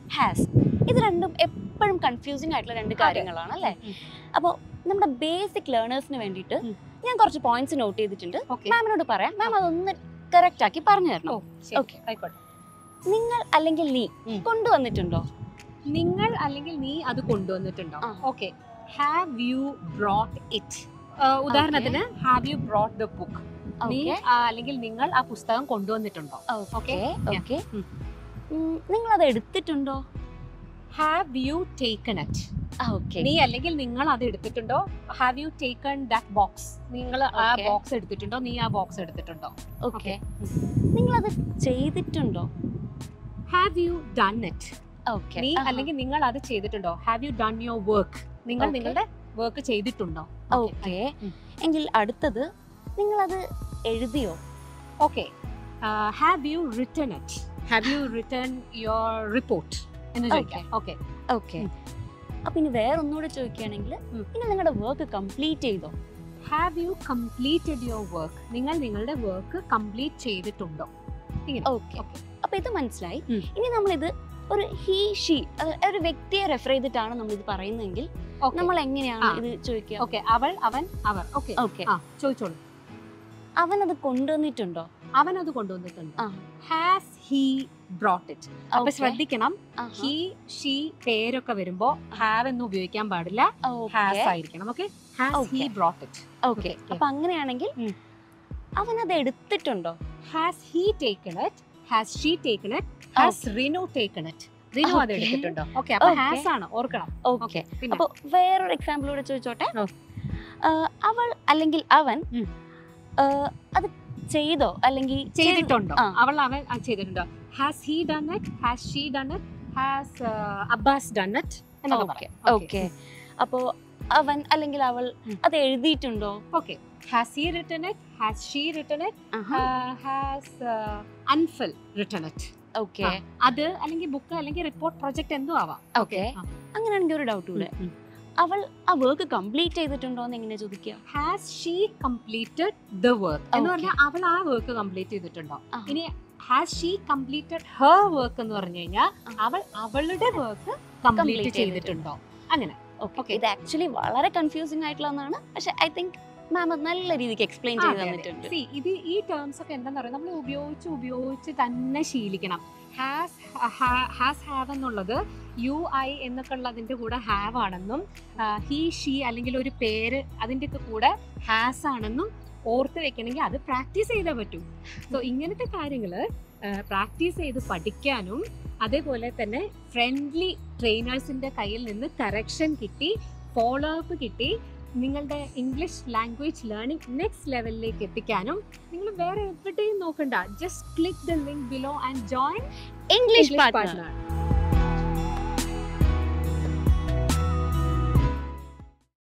Has ഇത് രണ്ടും എപ്പോഴും കൺഫ്യൂസിംഗ് ആയിട്ടുള്ള രണ്ട് കാര്യങ്ങളാണ് അല്ലേ ഉം. അപ്പോൾ നമ്മുടെ ബേസിക് ലേണേഴ്സിന് വേണ്ടിയിട്ട് ഉം. ഞാൻ കുറച്ച് പോയിന്റ്സ് നോട്ട് ചെയ്തിട്ടുണ്ട് ഓക്കെ മാമിനോട് പറയാം മാം അതൊന്ന് കറക്റ്റ് ആക്കി പറഞ്ഞു ഓ തരണം ശരി Okay. ആയിക്കോട്ടെ നിങ്ങൾ അല്ലെങ്കിൽ നീ ഉം. കൊണ്ടുവന്നിട്ടുണ്ടോ നിങ്ങൾ അല്ലെങ്കിൽ നീ അത് കൊണ്ടുവന്നിട്ടുണ്ടോ ആ. Okay have you brought it ഉദാഹരണത്തിന് have you brought the book നീ ഓക്കെ ആ, അല്ലെങ്കിൽ നിങ്ങൾ ആ പുസ്തകം കൊണ്ടുവന്നിട്ടുണ്ടോ ഓക്കെ Yeah. ഓക്കെ ഉം. നിങ്ങൾ അത് എടുത്തിട്ടുണ്ടോ have you taken it okay നീ അല്ലെങ്കിൽ നിങ്ങൾ അത് എടുത്തിട്ടുണ്ടോ have you taken that box നിങ്ങൾ ആ Okay. ബോക്സ് എടുത്തിട്ടുണ്ടോ നീ ആ ബോക്സ് എടുത്തിട്ടുണ്ടോ ഓക്കെ നിങ്ങൾ അത് ചെയ്തിട്ടുണ്ടോ have you done it okay നീ അല്ലെങ്കിൽ നിങ്ങൾ അത് ചെയ്തിട്ടുണ്ടോ have you done your work നിങ്ങൾ Okay. നിങ്ങളുടെ വർക്ക് ചെയ്തിട്ടുണ്ടോ ഓക്കെ ഉം. എങ്കിൽ അടുത്തത് നിങ്ങൾ അത് എഴുതിയോ okay have you written it have you written your report എന്ന് ചോദിക്കാം ഓക്കെ ഓക്കെ ഉം. അപ്പൊ ഇനി വേറെ ഒന്നുകൂടെ ചോദിക്കുകയാണെങ്കിൽ ഉം. നിങ്ങൾ നിങ്ങളുടെ വർക്ക് കംപ്ലീറ്റ് ചെയ്തോ have you completed your work നിങ്ങൾ നിങ്ങളുടെ വർക്ക് കംപ്ലീറ്റ് ചെയ്തിട്ടുണ്ടോ ഇങ്ങനെ ഓക്കെ Okay. അപ്പൊ ഇത് മനസ്സിലായി ഉം. ഇനി നമ്മളിത് ഒരു ഹി ഷീ ഒരു വ്യക്തിയെ റെഫർ ചെയ്തിട്ടാണ് നമ്മൾ ഇത് പറയുന്നതെങ്കിൽ Okay. നമ്മൾ എങ്ങനെയാണ് ആ. ഇത് ചോദിക്കുക ഓക്കെ അവൾ അവൻ അവർ ഓക്കെ ഓക്കെ ആ ചോദിച്ചോളൂ അവൻ അത് കൊണ്ടുവന്നിട്ടുണ്ടോ അവൻ അത് കൊണ്ടുവന്നിട്ടുണ്ട് ആ. ഹാസ് ഹി ബ്രോട്ട് ഇറ്റ് അപ്പൊ Okay. ശ്രദ്ധിക്കണം ആഹാ. ഹി ഷീ പേരൊക്കെ വരുമ്പോ ഹാവ് എന്ന് ഉപയോഗിക്കാൻ പാടില്ല Okay. ഹാസ് ആയിരിക്കണം okay has he Okay. Brought it okay Okay. അപ്പൊ അങ്ങനെയാണെങ്കിൽ ഉം. അവൻ അത് എടുത്തിട്ടുണ്ടോ has he taken it has she taken it has Rinu taken it Rinu അത് Okay. എടുത്തിട്ടുണ്ടോ ഓക്കെ അപ്പൊ Okay. ഹാസ് ആണ് ഓർക്കണം ഓക്കെ ഓക്കെ പിന്നെ അപ്പൊ വേറൊരു എക്സാമ്പിൾ കൂടെ ചോദിച്ചോട്ടെ ഓ. ആ, അവൾ അല്ലെങ്കിൽ അവൻ ഉം. ആ, അത് ചെയ്തോ അല്ലെങ്കിൽ ചെയ്തിട്ടുണ്ടോ ആ. അവൾ അവൻ അത് ചെയ്തിട്ടുണ്ടോ has he done it has she done it has Abbas done it എന്നൊക്കെ ഓക്കെ പറയാം ഓക്കെ അപ്പോ അവൻ അല്ലെങ്കിൽ അവൾ ഉം. അത് എഴുതിയിട്ടുണ്ടോ okay has he written it has she written it has Anfal written it okay ആ. അത് അല്ലെങ്കിൽ ബുക്ക് അല്ലെങ്കിൽ റിപ്പോർട്ട് പ്രൊജക്ട് എന്തോ ആവാം ഓക്കെ ആ. അങ്ങനെയാണെങ്കിൽ ഒരു ഡൗട്ട് കൂടെ അവൾ ആ വർക്ക് കംപ്ലീറ്റ് ചെയ്തിട്ടുണ്ടോ എന്ന് എങ്ങനെ ചോദിക്കുക has she completed the work എന്ന് Okay. പറഞ്ഞാൽ അവൾ ആ വർക്ക് കംപ്ലീറ്റ് ചെയ്തിട്ടുണ്ടോ ആ. ഇനി has she completed her work എന്ന് പറഞ്ഞു കഴിഞ്ഞാൽ ആ. അവൾ അവളുടെ വർക്ക് കംപ്ലീറ്റ് Complete ചെയ്തിട്ടുണ്ടോ അങ്ങനെ ഓക്കെ Okay. ഇത് ആക്ച്വലി വളരെ കൺഫ്യൂസിംഗ് ആയിട്ടുള്ളതാണ് പക്ഷെ ഐ തിങ്ക് മാം അത് നല്ല രീതിക്ക് എക്സ്പ്ലെയിൻ ചെയ്ത് തന്നിട്ടുണ്ട് See, ഇത് ഈ ടേംസ് ഒക്കെ എന്താന്ന് പറയുക നമ്മൾ ഉപയോഗിച്ച് ഉപയോഗിച്ച് തന്നെ ശീലിക്കണം ഹാസ് ഹാസ് ഹാവ് എന്നുള്ളത് യു ഐ എന്നൊക്കെ ഉള്ളതിന്റെ കൂടെ ഹാവ് ആണെന്നും ഹി ഷീ അല്ലെങ്കിൽ ഒരു പേര് അതിന്റെ ഒക്കെ കൂടെ ഹാസ് ആണെന്നും ഓർത്ത് വെക്കണമെങ്കിൽ അത് പ്രാക്ടീസ് ചെയ്തേ പറ്റൂ സോ ഇങ്ങനത്തെ കാര്യങ്ങൾ പ്രാക്ടീസ് ചെയ്ത് പഠിക്കാനും അതേപോലെ തന്നെ ഫ്രണ്ട്ലി ട്രെയിനേഴ്സിന്റെ കയ്യിൽ നിന്ന് കറക്ഷൻ കിട്ടി ഫോളോ അപ്പ് കിട്ടി നിങ്ങളുടെ ഇംഗ്ലീഷ് ലാംഗ്വേജ് ലേണിംഗ് നെക്സ്റ്റ് ലെവലിലേക്ക് എത്തിക്കാനും നിങ്ങൾ വേറെ എവിടെയും നോക്കണ്ട just click the link below and join English English partner partner